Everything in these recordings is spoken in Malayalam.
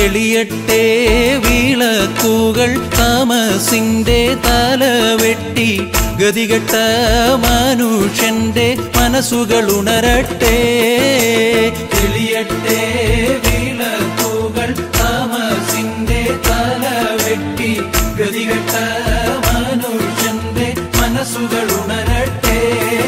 തെളിയട്ടെ വിളക്കുകൾ താമസിന്റെ തലവെട്ടി ഗതികെട്ട മനുഷ്യന്റെ മനസ്സുകൾ ഉണരട്ടെ തെളിയട്ടെ വിളക്കുകൾ താമസിന്റെ തലവെട്ടി ഗതികെട്ട മനുഷ്യന്റെ മനസ്സുകൾ ഉണരട്ടെ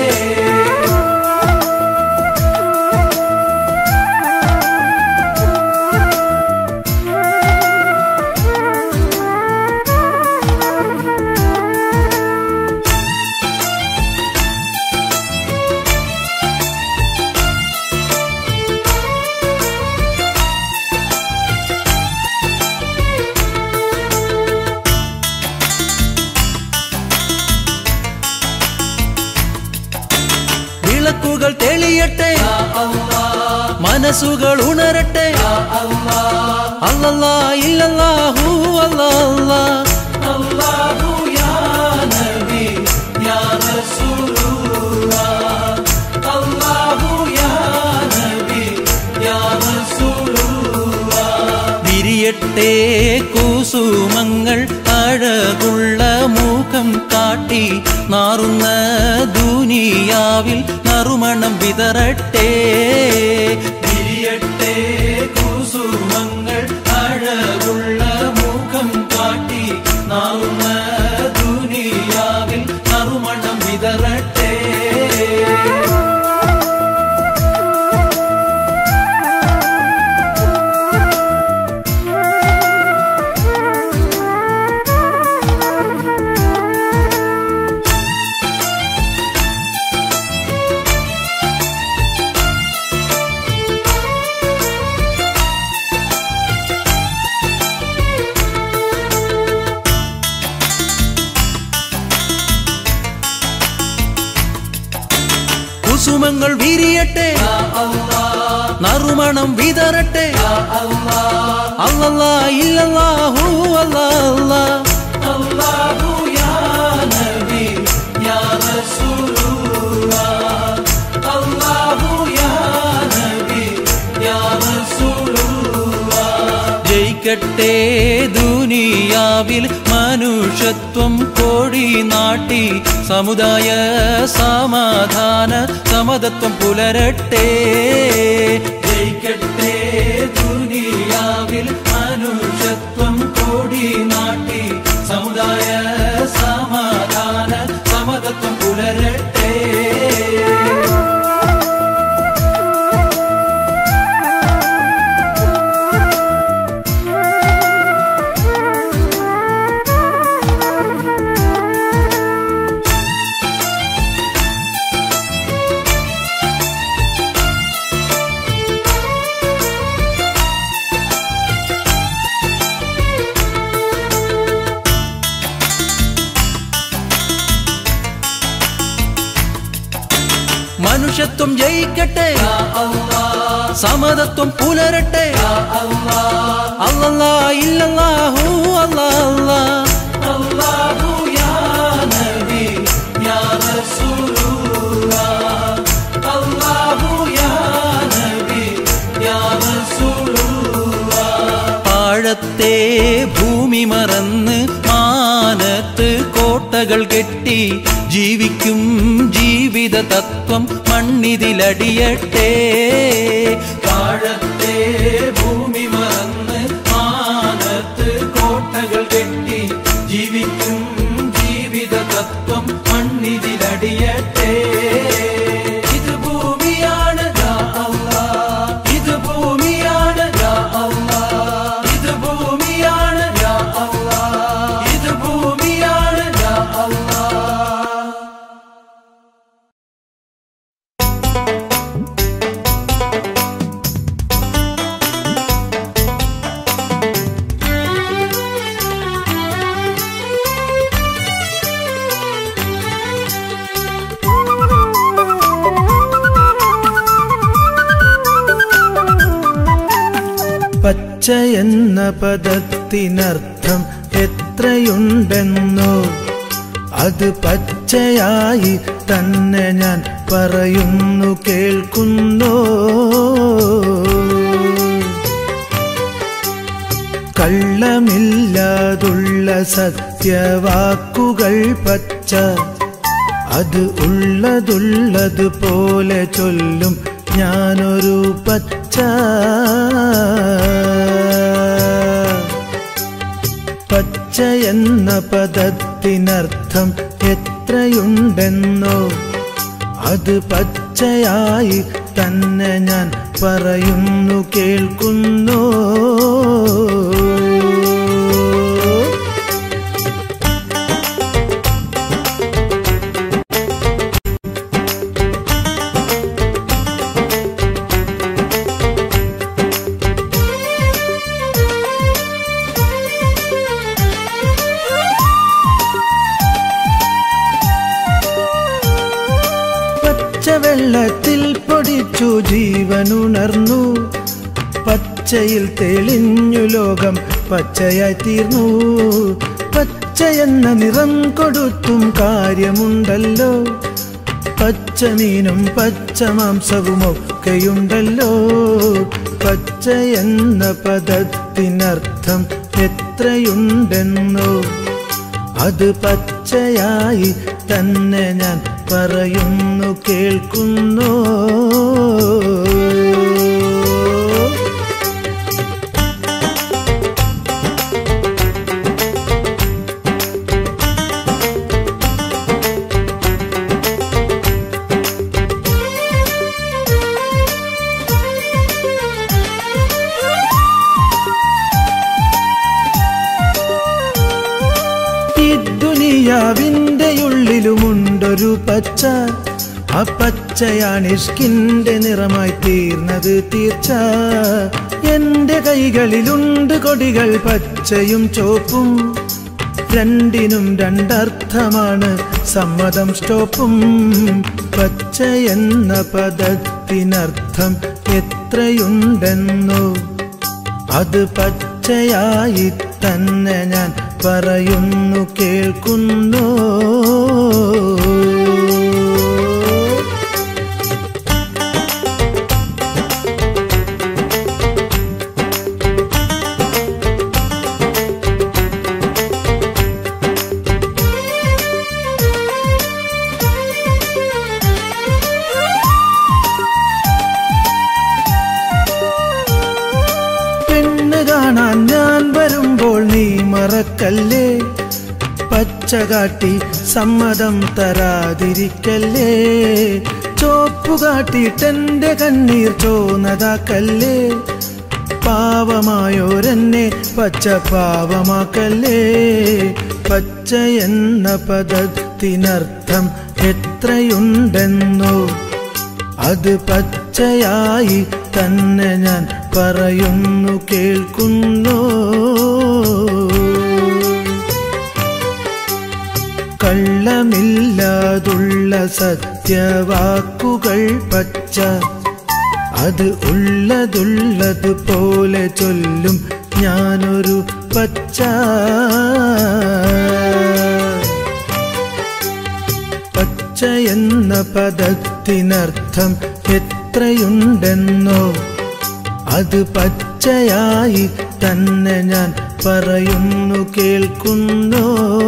വിളക്കുകൾ തെളിയട്ടെ മനസ്സുകൾ ഉണരട്ടെ അല്ലല്ലാ ഇല്ലല്ലാഹു അല്ലല്ലാ അല്ലാഹു യാ നബി യാ റസൂലുള്ളാഹ് അല്ലാഹു യാ നബി യാ റസൂലുള്ളാഹ് വിരിയട്ടെ കുസുമങ്ങൾ അഴകുള്ള മുഖം കാട്ടി നാറുന്ന ദുനിയാവിൽ നറുമണം വിതറട്ടെ വിരിയട്ടെ കുസുമങ്ങൾ അഴകുള്ള മുഖം കാട്ടി നാറുന്ന ദുനിയാവിൽ നറുമണം വിതറട്ടെ കുസുമങ്ങൾ വിരിയട്ടെ നറുമണം വിതറട്ടെ അല്ലല്ലാ ഇല്ലല്ലാഹു അല്ലല്ലാ അല്ലാഹു യാ നബി യാ റസൂലുള്ളാഹ് അല്ലാഹു യാ നബി യാ റസൂലുള്ളാഹ് ജയിക്കട്ടെ ദുനിയാവിൽ മനുഷ്യത്വം കോടി നാട്ടി സമുദായ സമാധാന സമതത്വം പുലരട്ടെ ജയിക്കട്ടെ ദുനിയാവിൽ മനുഷ്യത്വം കോടി നാട്ടി സമുദായ സമാധാന സമതത്വം പുലരട്ടെ മനുഷ്യത്വം ജയിക്കട്ടെ സമതത്വം പുലരട്ടെ അല്ലല്ലാ ഇല്ലല്ലാഹു അല്ലല്ലാ അല്ലാഹു യാ നബി യാ റസൂലുള്ളാഹ് അല്ലാഹു യാ നബി യാ റസൂലുള്ളാഹ് പാഴത്തെ ഭൂമി മറന്ന് മാനത്ത് കോട്ടകൾ കെട്ടി ജീവിക്കും ജീവിത തത്വം മണ്ണിതിലടിയട്ടെ പാഴത്തെ ഭൂമി മറന്ന് മാനത്ത് കോട്ടകൾ കെട്ടി ജീവിക്കും ജീവിത തത്വം മണ്ണിതിലടിയട്ടെ ഇത് ഭൂമിയാണ് യാ അല്ലാഹ്. ഇത് ഭൂമിയാണ് യാ അല്ലാഹ്. ഇത് ഭൂമിയാണ് യാ അല്ലാഹ്. ഇത് ഭൂമിയാണ് യാ അല്ലാഹ്. പച്ച എന്ന പദത്തിനർത്ഥം എത്രയുണ്ടെന്നോ അത് പച്ചയായി തന്നെ ഞാൻ പറയുന്നു കേൾക്കുന്നോ സത്യവാക്കുകൾ പച്ച അത് ഉള്ളതുള്ളതുപോലെ ചൊല്ലും ഞാനൊരു പച്ച പച്ച എന്ന പദത്തിനർത്ഥം എത്രയുണ്ടെന്നോ അത് പച്ചയായി തന്നെ ഞാൻ പറയുന്നു കേൾക്കുന്നു പച്ചവെള്ളത്തിൽ പൊടിച്ചു ജീവനുണർന്നു പച്ചയിൽ തെളിഞ്ഞു ലോകം പച്ചയായി തീർന്നു പച്ച എന്ന നിറം കൊടുത്തും കാര്യമുണ്ടല്ലോ പച്ചമീനും പച്ച മാംസവും ഒക്കെയുണ്ടല്ലോ പച്ച എന്ന പദത്തിനർത്ഥം എത്രയുണ്ടെന്നോ അത് പച്ചയായി തന്നെ ഞാൻ പറയുന്നു കേൾക്കുന്നു ഈ ദുനിയാവിൻ്റെ ഉള്ളിലുമുണ്ടൊരു പച്ച ആ പച്ചയാണ് ഇഷ്കിന്റെ നിറമായി തീർന്നത് തീർച്ച എന്റെ കൈകളിലുണ്ട് കൊടികൾ പച്ചയും ചോപ്പും രണ്ടിനും രണ്ടർത്ഥമാണ് സമ്മതം സ്റ്റോപ്പും പച്ച എന്ന പദത്തിനർത്ഥം എത്രയുണ്ടെന്നോ അത് പച്ചയായി തന്നെ ഞാൻ പറയുന്നു കേൾക്കുന്നു പെണ്ണ് കാണാൻ ഞാൻ വരുമ്പോൾ നീ മറക്കല്ലേ പച്ച കാട്ടി സമ്മതം തരാതിരിക്കല്ലേ ചോപ്പു കാട്ടിട്ടെന്റെ കണ്ണീർ ചോന്നതാക്കല്ലേ പാവമായോരെന്നെ പച്ച പാവമാക്കല്ലേ പച്ച എന്ന പദത്തിനർത്ഥം എത്രയുണ്ടെന്നോ അത് പച്ചയായി തന്നെ ഞാൻ പറയുന്നു കേൾക്കുന്നു കള്ളമില്ലാതുള്ള സത്യവാക്കുകൾ പച്ച അത് ഉള്ളതുള്ളതുപോലെ ചൊല്ലും ഞാനൊരു പച്ച പച്ച എന്ന പദത്തിനർത്ഥം എത്രയുണ്ടെന്നോ അത് പച്ചയായി തന്നെ ഞാൻ പറയുന്നു കേൾക്കുന്നു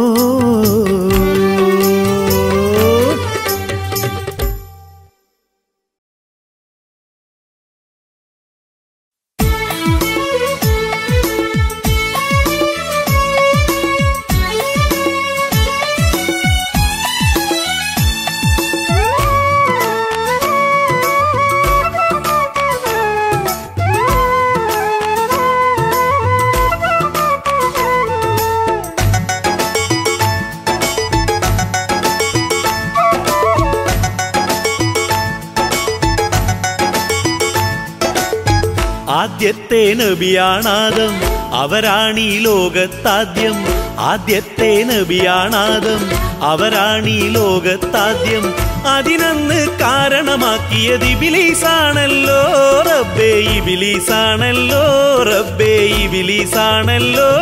ആദ്യത്തെ നബിയാണാദം അവരാണീ ലോകത്താദ്യം ആദ്യത്തെ നബിയാണാദം അവരാണീ ലോകത്താദ്യം അതിനന്ന് കാരണമാക്കിയത് ഇബിലീസാണല്ലോ റബ്ബേ ഇബിലീസാണല്ലോ റബ്ബേ ഇബിലീസാണല്ലോ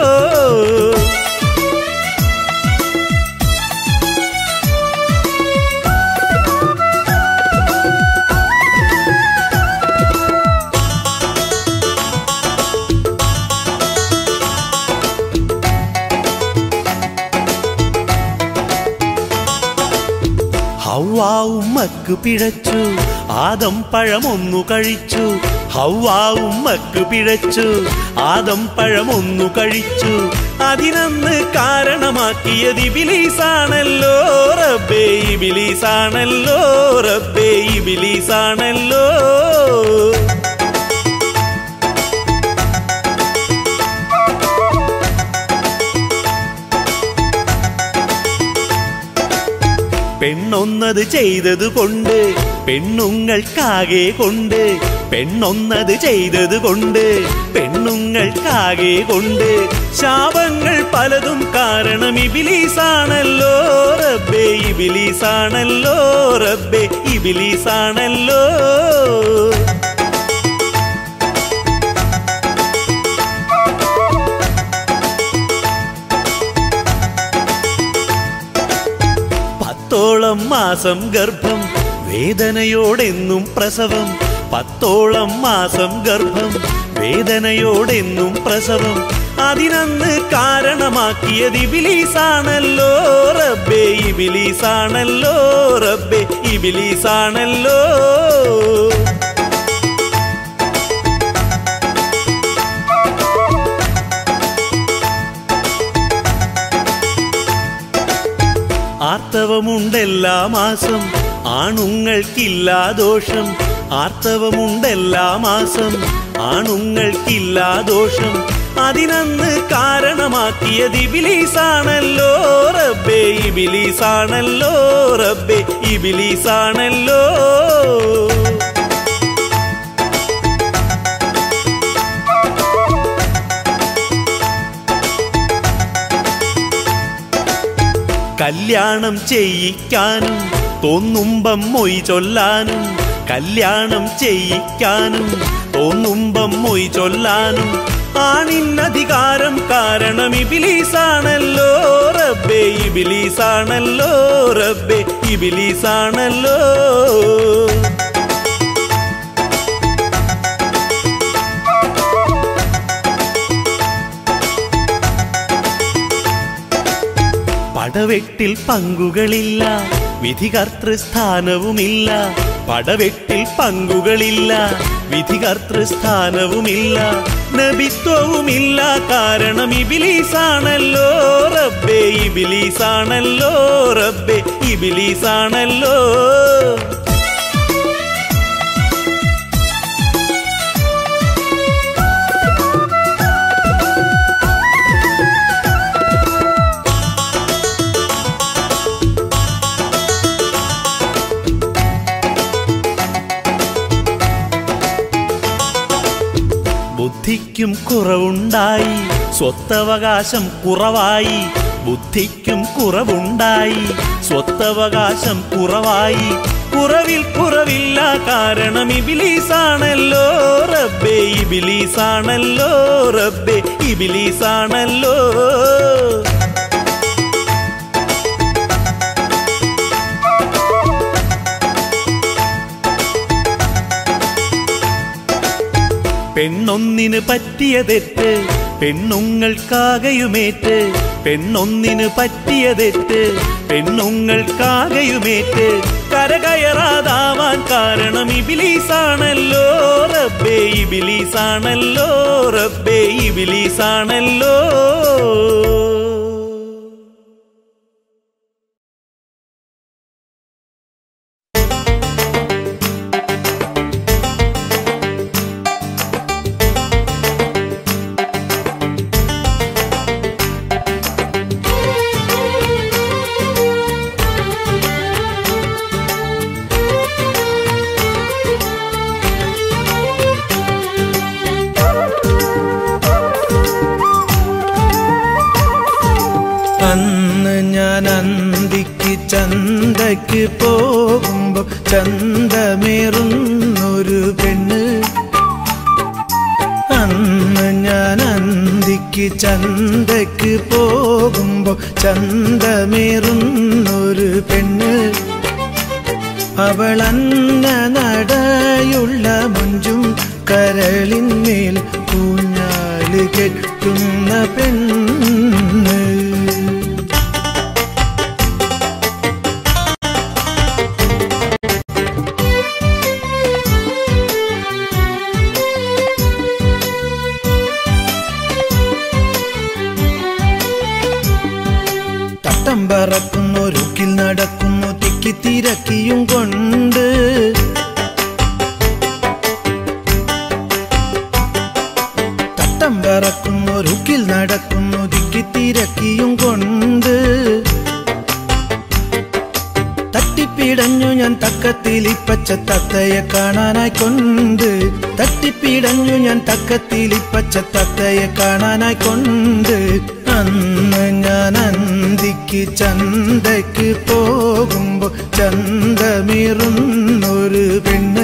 ഉമ്മക്ക് പിഴച്ചു ആദം പഴമൊന്നു കഴിച്ചു ഹൗവാ ഉമ്മക്ക് പിഴച്ചു ആദം പഴമൊന്നു കഴിച്ചു അതിനന്ന് കാരണമാക്കിയത് ഇബിലീസാണല്ലോ റബ്ബേ ഇബിലീസാണല്ലോ റബ്ബേ ഇബിലീസാണല്ലോ പെണ്ണൊന്നത് ചെയ്തത് കൊണ്ട് പെണ്ണുങ്ങൾക്കാകെ കൊണ്ട് പെണ്ണൊന്നത് ചെയ്തത് കൊണ്ട് പെണ്ണുങ്ങൾക്കാകെ കൊണ്ട് ശാപങ്ങൾ പലതും കാരണം ഇബിലീസാണല്ലോ റബ്ബേ ഇബിലീസാണല്ലോ റബ്ബേ ഇബിലീസാണല്ലോ പത്തോളം മാസം ഗർഭം വേദനയോടെന്നും പ്രസവം പത്തോളം മാസം ഗർഭം വേദനയോടെന്നും പ്രസവം അതിനന്ന് കാരണമാക്കിയത് ഇബിലീസാണല്ലോ റബ്ബേ ഇബിലീസാണല്ലോ റബ്ബേ ഇബിലീസാണല്ലോ ആർത്തവമുണ്ടെല്ലാ മാസം ആണുങ്ങൾക്കില്ലാ ദോഷം ആർത്തവമുണ്ടെല്ലാ മാസം ആണുങ്ങൾക്കില്ലാ ദോഷം അതിനന്ന് കാരണമാക്കിയത് ഇബിലീസാണല്ലോ റബ്ബേ ഇബിലീസാണല്ലോ റബ്ബേ ഇബിലീസാണല്ലോ കല്യാണം ചെയ്യിക്കാനും തോന്നുമ്പം മൊയ് ചൊല്ലാനും കല്യാണം ചെയ്യിക്കാനും തോന്നുമ്പം മൊയ് ചൊല്ലാനും ആണിന്നധികാരം കാരണം ഇബിലീസാണല്ലോ റബ്ബേ ഇബിലീസാണല്ലോ റബ്ബേ ഇബിലീസാണല്ലോ പടവെട്ടിൽ പങ്കുകളില്ല വിധികർത്തൃസ്ഥാനവുമില്ല പടവെട്ടിൽ പങ്കുകളില്ല വിധികർത്തൃസ്ഥാനവുമില്ല നബിത്വവുമില്ല കാരണം ഇബിലീസാണല്ലോ റബ്ബേ ഇബിലീസാണല്ലോ റബ്ബേ ഇബിലീസാണല്ലോ ബുദ്ധിക്കും കുറവുണ്ടായി സ്വത്തവകാശം കുറവായി ബുദ്ധിക്കും കുറവുണ്ടായി സ്വത്തവകാശം കുറവായി കുറവിൽ കുറവില്ല കാരണം ഇബിലീസാണല്ലോ റബ്ബേ ഇബിലീസാണല്ലോ റബ്ബേ ഇബിലീസാണല്ലോ പെണ്ണൊന്നിന് പറ്റിയ തെറ്റ് പെണ്ണുങ്ങൾക്കാകയുമേറ്റ് പെണ്ണൊന്നിന് പറ്റിയ തെറ്റ് പെണ്ണുങ്ങൾക്കാകയുമേറ്റ് കരകയറാതാവാൻ കാരണം ഇബിലീസാണല്ലോ റബ്ബേ ഇബിലീസാണല്ലോ റബ്ബേ ഇബിലീസാണല്ലോ അന്ന് ഞാൻ അന്തിക്ക് ചന്തയ്ക്ക് പോകുമ്പോ ചന്തമേറുന്നൊരു പെണ്ണ് അന്ന് ഞാൻ അന്തിക്ക് ചന്തയ്ക്ക് പോകുമ്പോ ചന്തമേറുന്നൊരു പെണ്ണ് അവളന്ന നടയുള്ള മുഞ്ചും കരളിന്മേൽ കൂഞ്ഞാല് കെട്ടുന്ന പെണ്ണ് തിക്കിത്തിരക്കിയും കൊണ്ട് തട്ടം പറക്കുന്നു രുക്കിൽ നടക്കുന്നു തിക്കിത്തിരക്കിയും കൊണ്ട് തട്ടിപ്പിടഞ്ഞു ഞാൻ തക്കത്തിൽ ഇപ്പച്ച തത്തയെ കാണാനായി കൊണ്ട് തട്ടിപ്പിടഞ്ഞു ഞാൻ തക്കത്തിൽ ഇപ്പച്ച തത്തയെ കാണാനായി കൊണ്ട് അന്ന് ഞാൻ അന്തിക്ക് ചന്തയ്ക്ക് പോകുമ്പോ ചന്തമീറുന്നൊരു പെണ്ണ്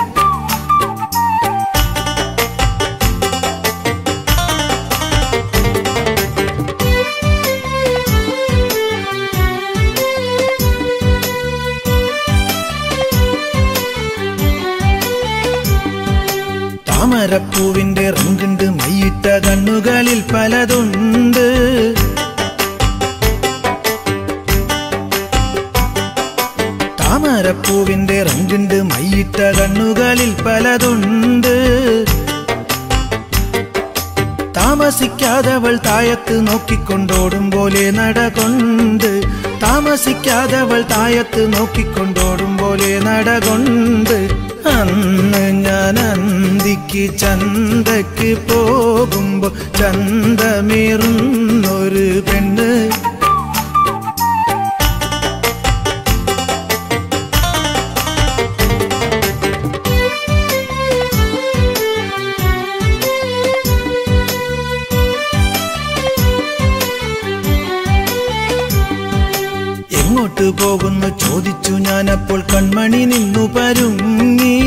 താമരപ്പൂവിന്റെ റങ്കുണ്ട് മൈയിട്ട കണ്ണുകളിൽ പലതുണ്ട് താമരപ്പൂവിന്റെ റങ്കുണ്ട് മൈയിട്ട കണ്ണുകളിൽ പലതുണ്ട് താമസിക്കാതവൾ തായത്ത് നോക്കിക്കൊണ്ടോടും പോലെ നടകൊണ്ട് താമസിക്കാതവൾ തായത്ത് നോക്കിക്കൊണ്ടോടും പോലെ നടകൊണ്ട് അന്ന് ഞാൻ അന്തിക്ക് ചന്തക്ക് പോകുമ്പോ ചന്തമേറുന്നൊരു പെണ്ണ് എങ്ങോട്ട് പോകുന്നു ചോദിച്ചു ഞാനപ്പോൾ കൺമണി നിന്നു പരുങ്ങി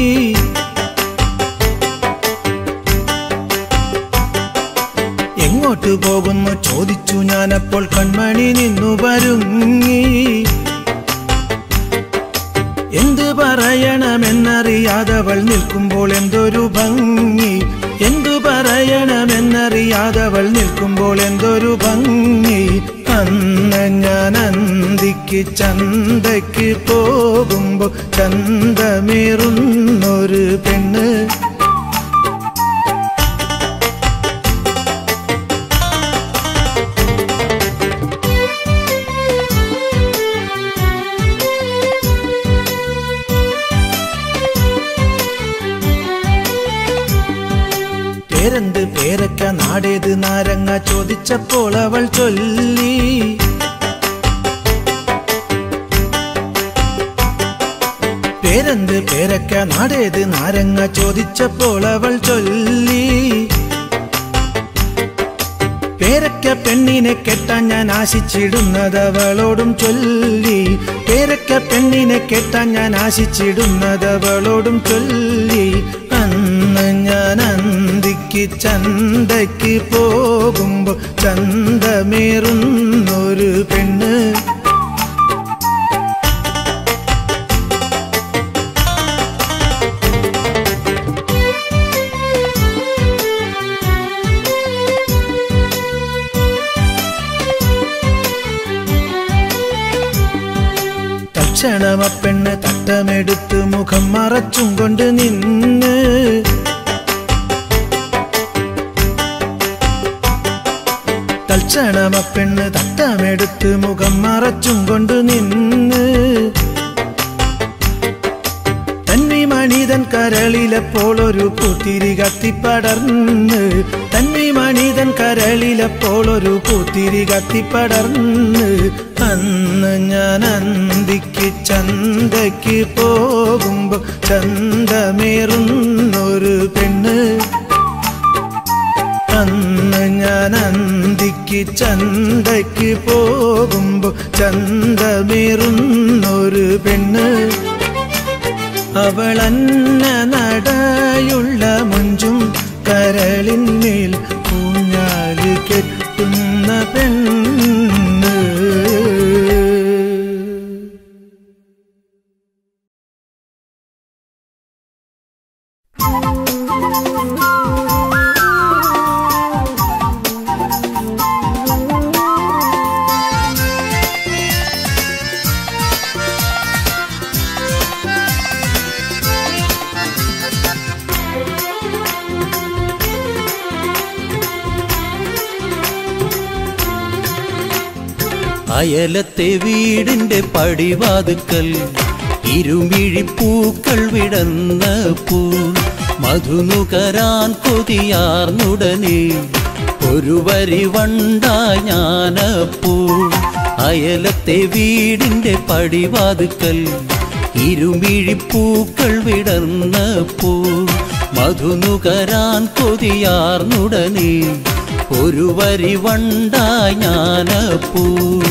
എങ്ങോട്ട് പോകുന്നു ചോദിച്ചു ഞാനപ്പോൾ കൺമണി നിന്നു പരുങ്ങി എന്ത് പറയണമെന്നറിയാതവൾ നിൽക്കുമ്പോൾ എന്തൊരു ഭംഗി എന്തു പറയണമെന്നറിയാതവൾ നിൽക്കുമ്പോൾ എന്തൊരു ഭംഗി അന്ന് ഞാൻ അന്തിക്ക് ചന്തയ്ക്ക് പോകുമ്പോ ചന്തമേറുന്നൊരു പെണ്ണ് പേരെന്ത് പേരക്ക നാടേത് നാരങ്ങ ചോദിച്ചപ്പോൾ അവൾ ചൊല്ലി പേരെന്ത് പേരക്ക നാടേത് നാരങ്ങ ചോദിച്ചപ്പോൾ അവൾ ചൊല്ലി പേരക്ക പെണ്ണിനെ കെട്ടാൻ ഞാൻ ആശിച്ചിടുന്നത് അവളോടും ചൊല്ലി പേരക്ക പെണ്ണിനെ കെട്ടാൻ ഞാൻ ആശിച്ചിടുന്നത് അവളോടും ചൊല്ലി അന്ന് ഞാൻ അന്തിക്ക് ചന്തയ്ക്ക് പോകുമ്പോ ചന്തമേറുന്നൊരു പെണ്ണ് തക്ഷണമ പെണ്ണ് തട്ടമെടുത്ത് മുഖം മറച്ചും കൊണ്ട് നിന്ന് തൽക്ഷണമ പെണ്ണ് തട്ടമെടുത്ത് മുഖം മറച്ചും കൊണ്ട് നിന്ന് തന്നി മണിതൻ കരളിലപ്പോൾ ഒരു പൂത്തിരി കത്തിപ്പടർന്ന് തന്നി മണിതൻ കരളിലപ്പോൾ ഒരു പൂത്തിരി കത്തിപ്പടർന്ന് അന്ന് ഞാൻ അന്തിക്ക് ചന്തയ്ക്ക് പോകുമ്പോ ചന്തമേറുന്നൊരു പെണ്ണ് അന്ന് ഞാൻ അന്തിക്ക് ചന്തയ്ക്ക് പോകുമ്പോ ചന്തമേറുന്നൊരു പെണ്ണ് അവളന്ന നടയുള്ള മുഞ്ചും കരളിന്മേൽ ഊഞ്ഞാല് കെട്ടുന്ന പെണ്ണ് അയലത്തെ വീടിന്റെ പടിവാതുക്കൽ ഇരുമിഴിപ്പൂക്കൾ വിടന്നപ്പോൾ മധുനുകരാൻ കൊതിയാർന്നുടനെ ഒരു വരി വണ്ടായി ഞാനപ്പോൾ അയലത്തെ വീടിന്റെ പടിവാതുക്കൽ ഇരുമിഴിപ്പൂക്കൾ വിടർന്നപ്പോൾ മധുനുകരാൻ കൊതിയാർന്നുടനെ ഒരു വരി വണ്ടായി ഞാനപ്പോൾ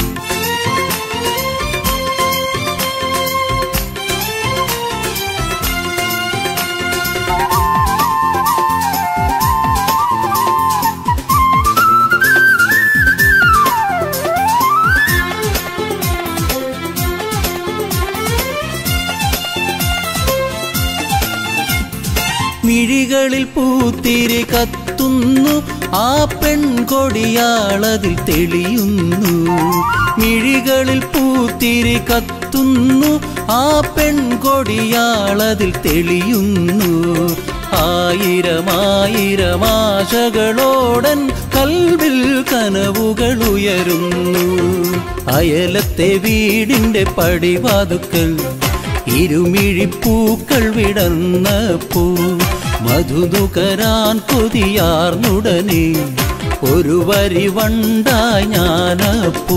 മിഴികളിൽ പൂത്തിരി കത്തുന്നു ആ പെൺകൊടിയാളതിൽ തെളിയുന്നു മിഴികളിൽ പൂത്തിരി കത്തുന്നു ആ പെൺകൊടിയാളതിൽ തെളിയുന്നു ആയിരം ആയിരം ആശകളോടൻ കൽവിൽ കനവുകൾ ഉയരുന്നു അയലത്തെ വീടിന്റെ പടിവാതുക്കൾ ഇരുമിഴിപ്പൂക്കൾ വിടർന്നപ്പൂ മധുനുകരാൻ കൊതിയാർന്നുടനെ ഒരു വരി വണ്ടായി ഞാനപ്പൂ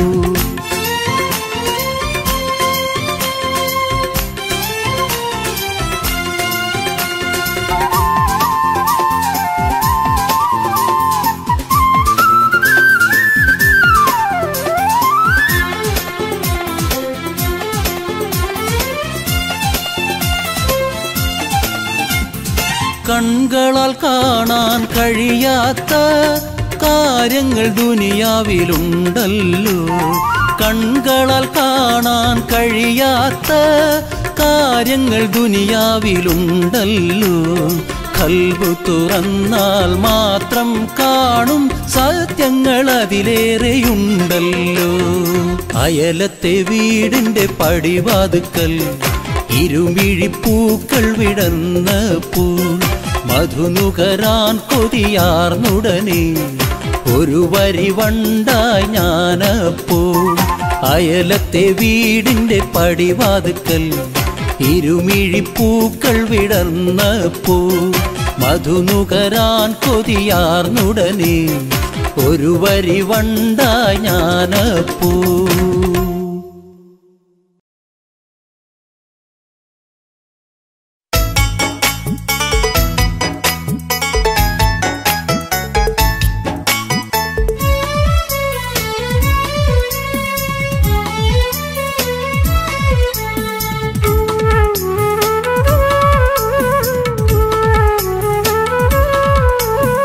കൺകളാൽ കാണാൻ കഴിയാത്ത കാര്യങ്ങൾ ദുനിയാവിലുണ്ടല്ലോ കൺകളാൽ കാണാൻ കഴിയാത്ത കാര്യങ്ങൾ ദുനിയാവിലുണ്ടല്ലോ കൽബു തുറന്നാൽ മാത്രം കാണും സത്യങ്ങൾ അതിലേറെയുണ്ടല്ലോ അയലത്തെ വീടിന്റെ പടിവാതുക്കൽ ഇരുമിഴിപ്പൂക്കൾ വിടർന്നപ്പോൾ മധുനുകരാൻ കൊതിയാർന്നുടനെ ഒരു വരി വണ്ടായി ഞാനപ്പോൾ അയലത്തെ വീടിന്റെ പടിവാതുക്കൽ ഇരുമിഴിപ്പൂക്കൾ വിടർന്നപ്പോൾ മധുനുകരാൻ കൊതിയാർന്നുടനെ ഒരു വരി വണ്ടായി ഞാനപ്പോ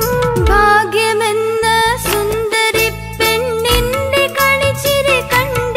ഭാഗ്യമെന്ന സുന്ദരി പെണ്ണിന്റെ കളിച്ചിരി കണ്ട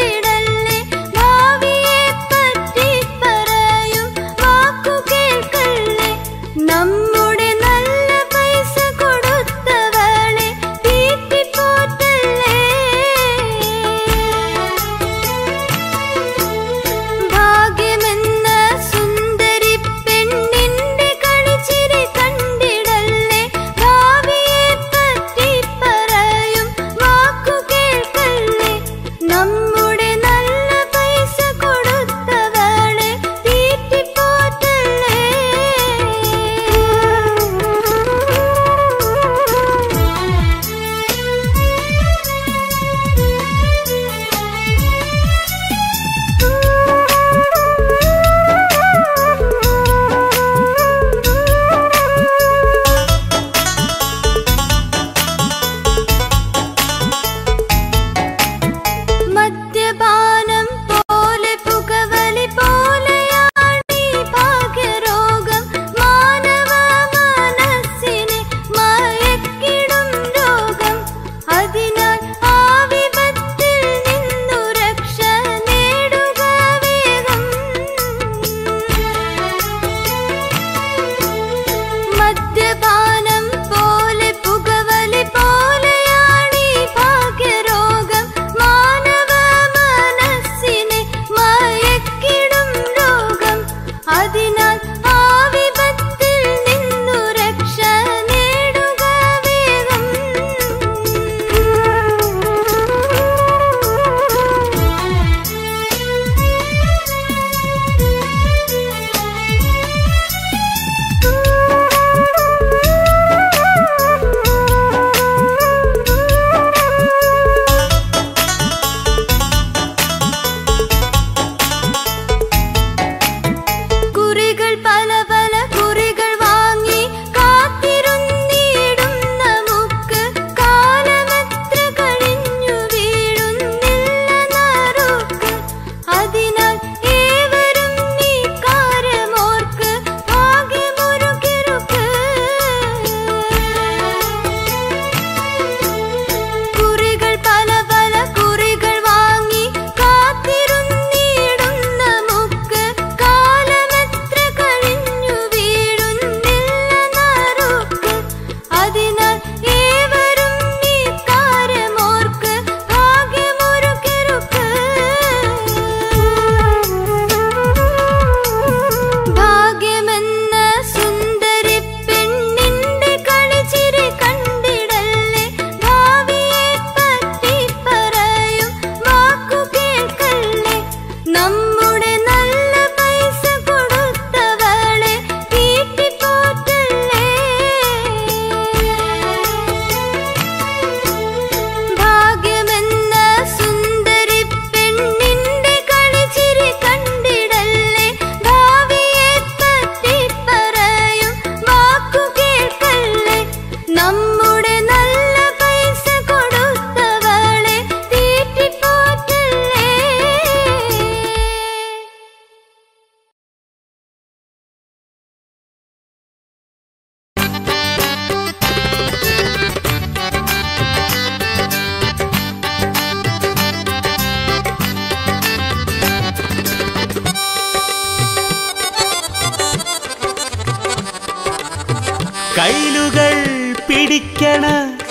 കൈലുകൾ പിടിക്കണ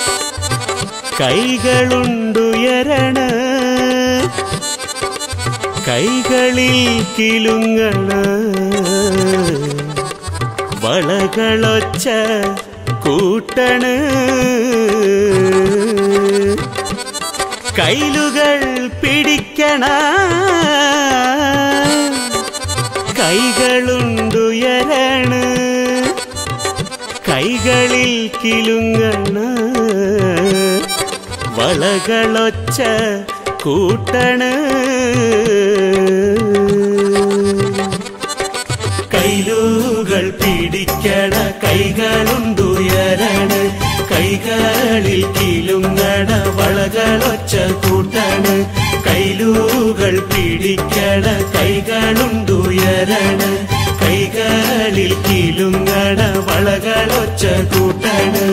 കൈകളുണ്ടുയരണ കൈകളിൽ കിലുങ്ങണ വളകളൊച്ച കൂട്ടണ് കൈലുകൾ പിടിക്കണ കൈകളുണ്ടുയരണ കൈകളിൽ കിലുങ്ങണ വളകളൊച്ച കൂട്ടണ് കൈലൂകൾ പിടിക്കണ കൈകളുണ്ടുയരണ കൈകളിൽ കിലുങ്ങണ വളകളൊച്ച കൂട്ടണ് കൈലൂകൾ പിടിക്കണ കൈകളുണ്ടുയരണ കൈകളിൽ കിലുങ്ങണ വളകളൊച്ച കൂട്ടണ്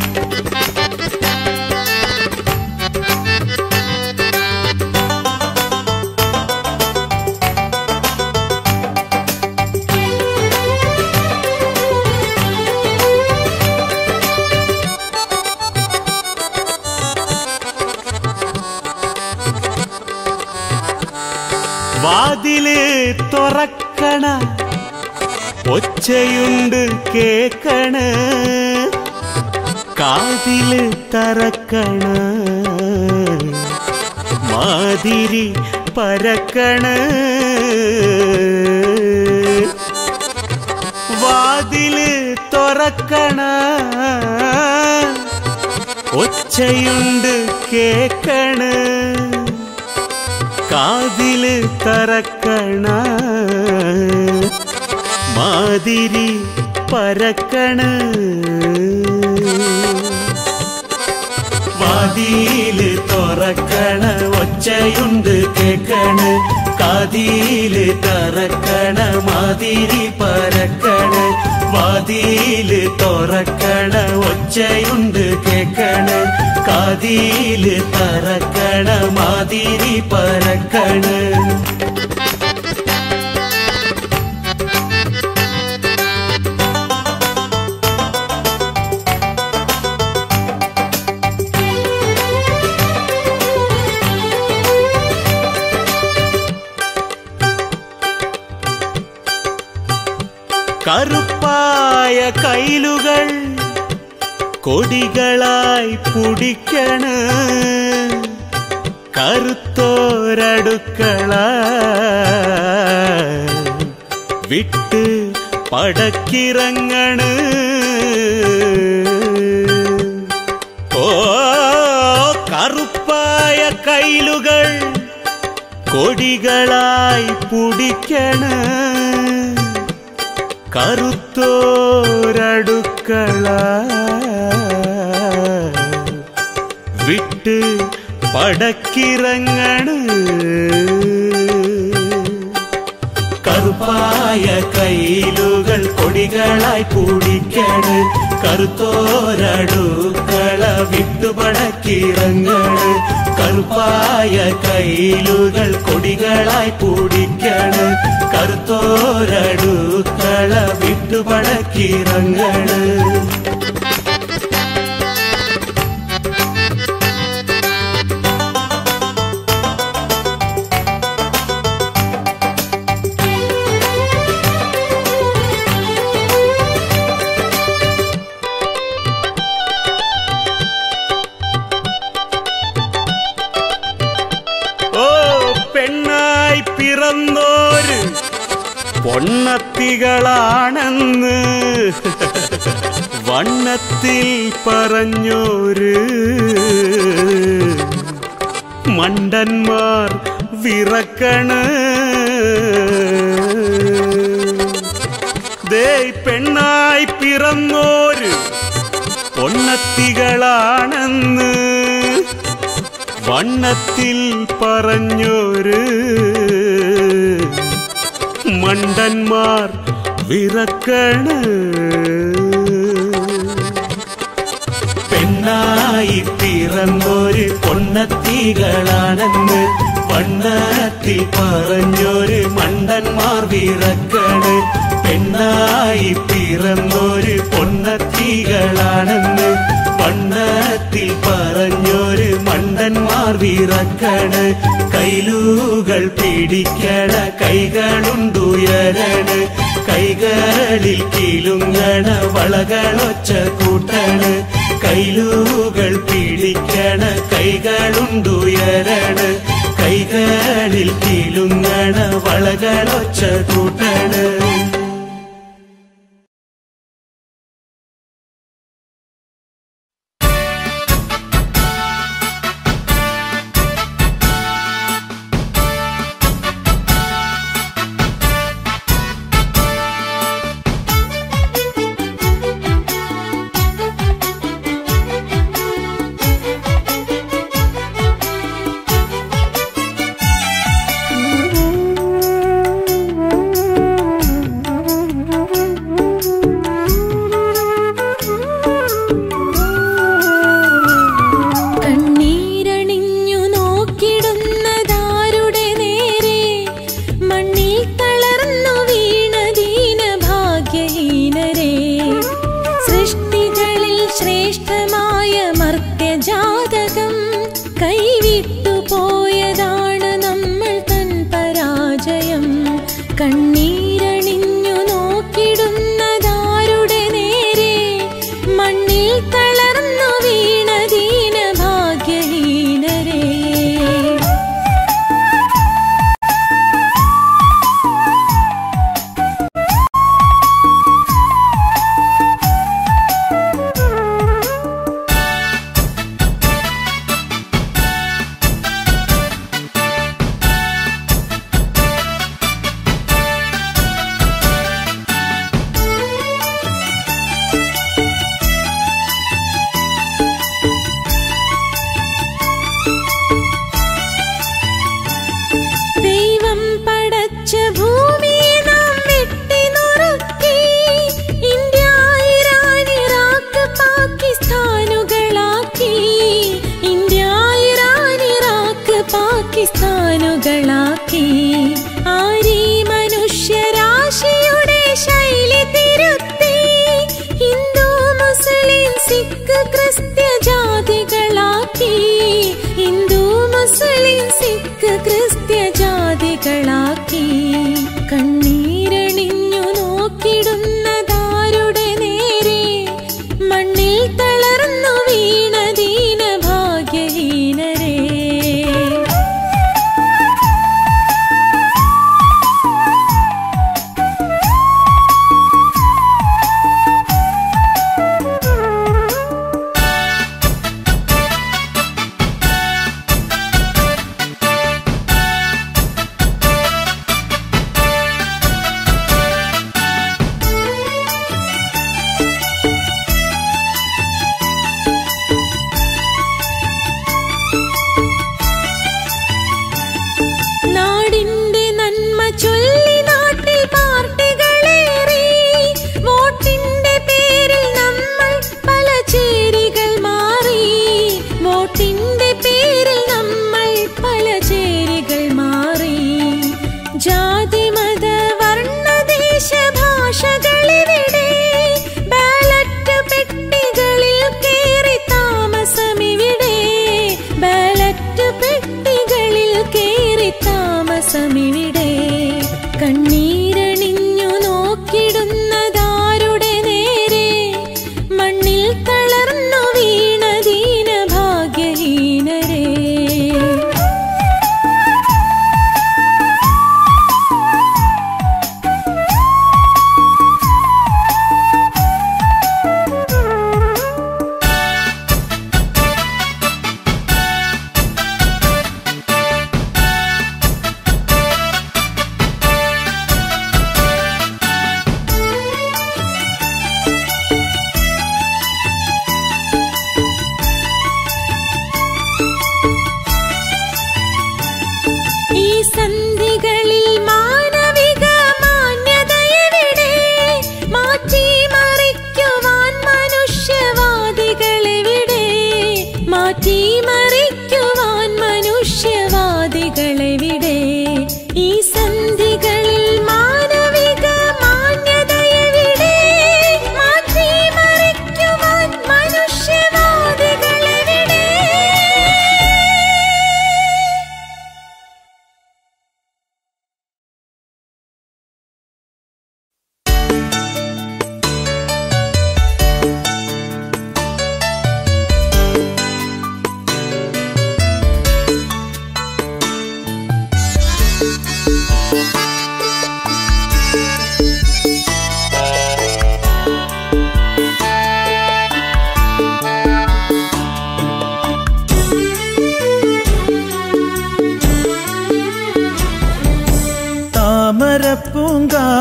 വാതില് തുറക്കണ ഒച്ചയുണ്ട് കേക്കണ കാതില് തറക്കണ മാതിരി പരക്കണ വാതില് തുറക്കണ ഒച്ചയുണ്ട് കേക്കണ കാതില് തറക്കണ മാതിരി പരക്കണ വാതിയില് തുറക്കണ ഒച്ചയുണ്ട് കേക്കണ കാതിയില് തറക്കണ മാതിരി പരക്കണ വാതിയില് തുറക്കണ ഒച്ചയുണ്ട് കേക്കണ കാതിയില് തറക്കണ മാതിരി പരക്കണ കറുപ്പായ കൈലുകൾ കൊടികളായി പുടിക്കണ കറുത്തോരടുക്കള വിട്ട് പടക്കിറങ്ങണ് ഓ കറുപ്പായ കൈലുകൾ കൊടികളായി പുടിക്കണ കറുത്തോരടുക്കള വിട്ട് പടക്കിറങ്ങണ് കറുപ്പായ കൈലുകൾ കൊടികളായി പൂടിക്കണ് കറുത്തോരടുക്കള വിട്ടുപടക്കിറങ്ങണ് കറുപ്പായ കൈലുകൾ കൊടികളായി പൂടിക്കണ് കറുത്തോരടുക്കള വിട്ടുപടക്കിറങ്ങണ് ഓ പെണ്ണായി പിറന്നോര് പൊണ്ണത്തികളാണെന്ന് വണ്ണത്തിൽ പറഞ്ഞോര് മണ്ടന്മാർ വിറക്കണ് ദേ പെണ്ണായി പിറന്നോര് പൊണ്ണത്തികളാണെന്ന് വണ്ണത്തിൽ പറഞ്ഞോര് മണ്ടന്മാർ വിറക്കണ് പെണ്ണായി പിറന്നോര് പൊണ്ണത്തികളാണെന്ന് വണ്ണത്തിൽ പറഞ്ഞോര് മണ്ടന്മാർ വിറക്കണ് പെണ്ണായി പിറന്നൊരു പൊന്നത്തികളാണെന്ന് വണ്ണത്തിൽ പറഞ്ഞൊരു മണ്ടന്മാർ വിറക്കണ് കൈലൂകൾ പിടിക്കണ കൈകളുണ്ടുയരണ കൈകളിൽ കിലുങ്ങണ വളകളൊച്ച കൂട്ടണ് കൈലൂകൾ പിടിക്കണ കൈകളുണ്ടുയരണ കൈകളിൽ കിലുങ്ങണ വളകളൊച്ച കൂട്ടണ് കണ്ണീരണിഞ്ഞു നോക്കിടുന്നതാരുടെ നേരെ മണ്ണിൽ തളർന്നു വീണ ദീനഭാഗ്യഹീനരെ സൃഷ്ടികളിൽ ശ്രേഷ്ഠമായ മർത്യജാതകം കൈവിട്ടു പോയതാണ് നമ്മൾ തൻ പരാജയം കണ്ണീരണിഞ്ഞു നോക്കിടുന്നതാരുടെ നേരെ മണ്ണിൽ തളർന്നു വീണ ദീനഭാഗ്യഹീനരെ ദൈവം പടച്ച ഭൂമിയെ നാം വെട്ടിനുറുക്കി ഇന്ത്യ ഇറാൻ ഇറാഖ് പാകിസ്ഥാനുകളാക്കി ഇന്ത്യ ഇറാൻ ഇറാഖ് പാകിസ്ഥാനുകളാക്കി ആരീ മനുഷ്യരാശിയുടെ ശൈലി തിരുത്തി ഹിന്ദു മുസ്ലിം സിഖ് ക്രിസ്ത്യ ജാതികളാക്കി ഹിന്ദു മുസ്ലിം സിഖ് ക്രിസ്ത്യ ജാതികളാക്കി കണ്ണീരണിഞ്ഞു നോക്കിടുന്നതാരുടെ നേരെ മണ്ണിൽ തളർന്നു വീണ ദീനഭാഗ്യഹീനരെ നാടിന്റെ നന്മ ചൊല്ലി നാട്ടിൽ പാർട്ടികളേറി വോട്ടിന്റെ പേരിൽ നമ്മൾ പല ചേരികൾ മാറി വോട്ടിന്റെ പേരിൽ നമ്മൾ പല ചേരികൾ മാറി ജാതി മത വർണ്ണ ദേശ ഭാഷകളിവിടെ ബാലറ്റ് പെട്ടികളിൽ കേറി താമസമിവിടെ ബാലറ്റ് പെട്ടികളിൽ കേറി താമസമിവിടെ കണ്ണീരണിഞ്ഞു നോക്കിടുന്നതാരുടെ നേരെ മണ്ണിൽ തളർന്നു വീണ ദീനഭാഗ്യഹീനരെ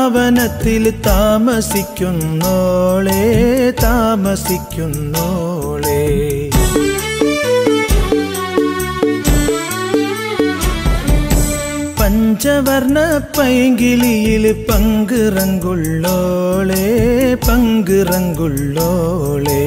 പൂങ്കാവനത്തിൽ താമസിക്കുന്നോളെ താമസിക്കുന്നോളെ പഞ്ചവർണ പൈങ്കിളിയിൽ പങ്കിറങ്കുള്ളോളെ പങ്കിറങ്കുള്ളോളെ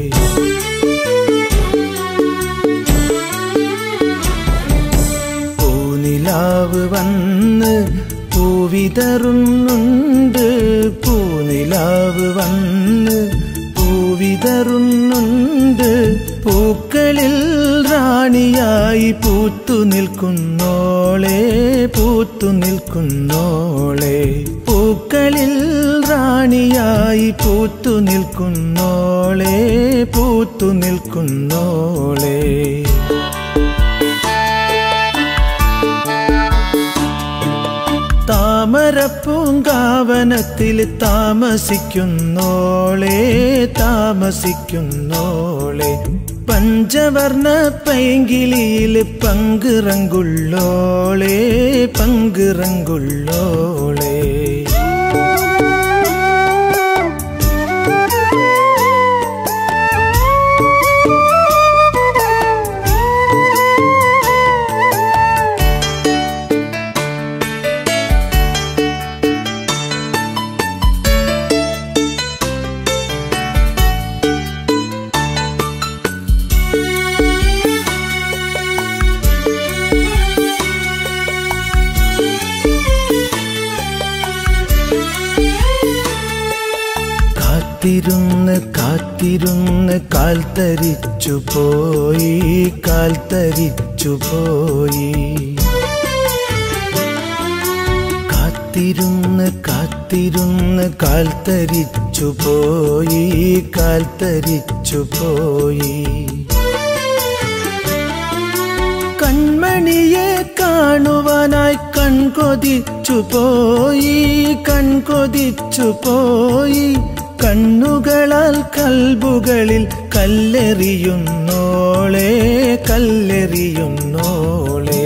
പൂനിലാവ് വന്ന് പൂവിതറുന്നുണ്ട് പൂനിലാവ് വന്ന് പൂവിതറുന്നുണ്ട് പൂക്കളിൽ റാണിയായി പൂത്തു നിൽക്കുന്നോളെ പൂത്തു നിൽക്കുന്നോളെ പൂക്കളിൽ റാണിയായി പൂത്തു നിൽക്കുന്നോളെ പൂത്തു നിൽക്കുന്നോളെ താമരപ്പൂങ്കാവനത്തിൽ താമസിക്കുന്നോളെ താമസിക്കുന്നോളെ പഞ്ചവർണ പൈങ്കിളിയിൽ പങ്കിറങ്കുള്ളോളെ പങ്കിറങ്കുള്ളോളെ കാത്തിരുന്ന് കാത്തിരുന്ന് കാൽ തരിച്ചു പോയി കാൽ തരിച്ചു പോയി കാത്തിരുന്ന് കാത്തിരുന്ന് കാൽ തരിച്ചു പോയി കാൽ തരിച്ചു പോയി കൺമണിയെ കാണുവാനായി കൺകൊതിച്ചു പോയി കൺകൊതിച്ചു പോയി കണ്ണുകളാൽ കൽബുകളിൽ കല്ലെറിയുന്നോളെ കല്ലെറിയുന്നോളെ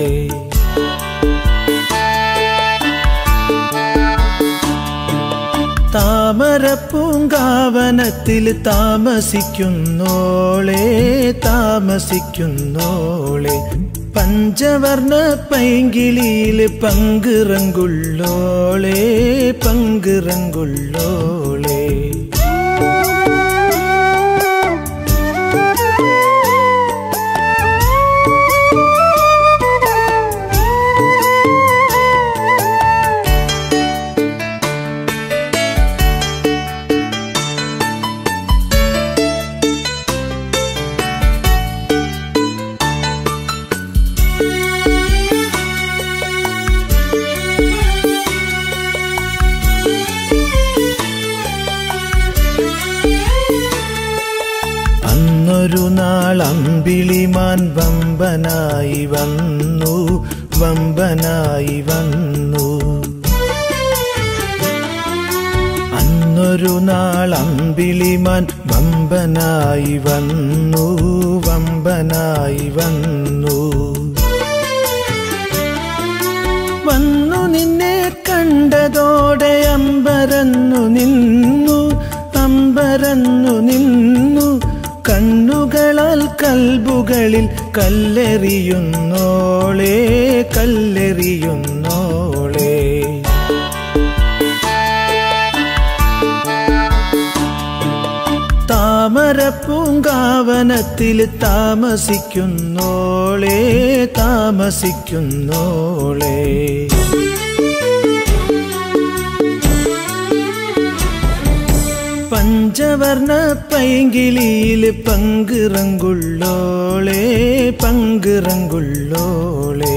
താമരപ്പൂങ്കാവനത്തിൽ താമസിക്കുന്നോളെ താമസിക്കുന്നോളെ പഞ്ചവർണ പൈങ്കിളിയിൽ പങ്കിറങ്കുള്ളോളെ പങ്കിറങ്കുള്ളോളെ അന്നൊരു നാൾ അമ്പിളിമാൻ വമ്പനായി വന്നു വമ്പനായി വന്നു അന്നൊരു നാൾ അമ്പിളിമാൻ വമ്പനായി വന്നു വമ്പനായി വന്നു വന്നു നിന്നെ കണ്ടതോടെ അമ്പരന്നു നിന്നു അമ്പരന്നു നിന്നു കണ്ണുകളാൽ കൽബുകളിൽ കല്ലെറിയുന്നോളെ കല്ലെറിയുന്നോളെ താമരപ്പൂങ്കാവനത്തിൽ താമസിക്കുന്നോളെ താമസിക്കുന്നോളെ പഞ്ചവർണ പൈങ്കിളിയിൽ പങ്കിറങ്കുള്ളോളെ പങ്കിറങ്കുള്ളോളെ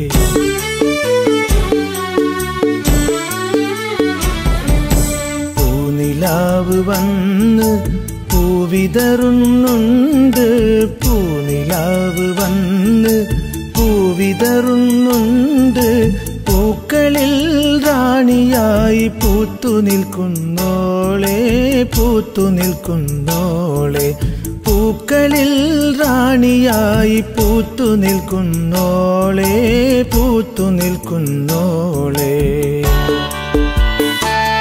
പൂനിലാവ് വന്ന് പൂവിതറുന്നുണ്ട് പൂനിലാവ് വന്ന് പൂവിതറുന്നുണ്ട് പൂക്കളിൽ റാണിയായി പൂത്തു നിൽക്കുന്നോളെ പൂത്തു നിൽക്കുന്നോളെ പൂക്കളിൽ റാണിയായി പൂത്തു നിൽക്കുന്നോളെ പൂത്തു നിൽക്കുന്നോളെ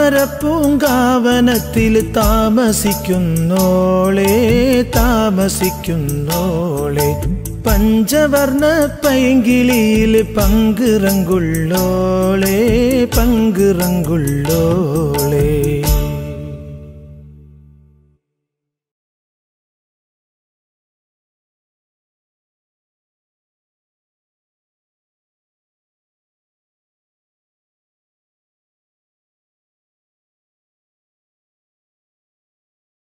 താമരപ്പൂങ്കാവനത്തിൽ താമസിക്കുന്നോളെ താമസിക്കുന്നോളെ പഞ്ചവർണ്ണ പൈങ്കിളിയിൽ പങ്കിറങ്കുള്ളോളെ പങ്കിറങ്കുള്ളോളെ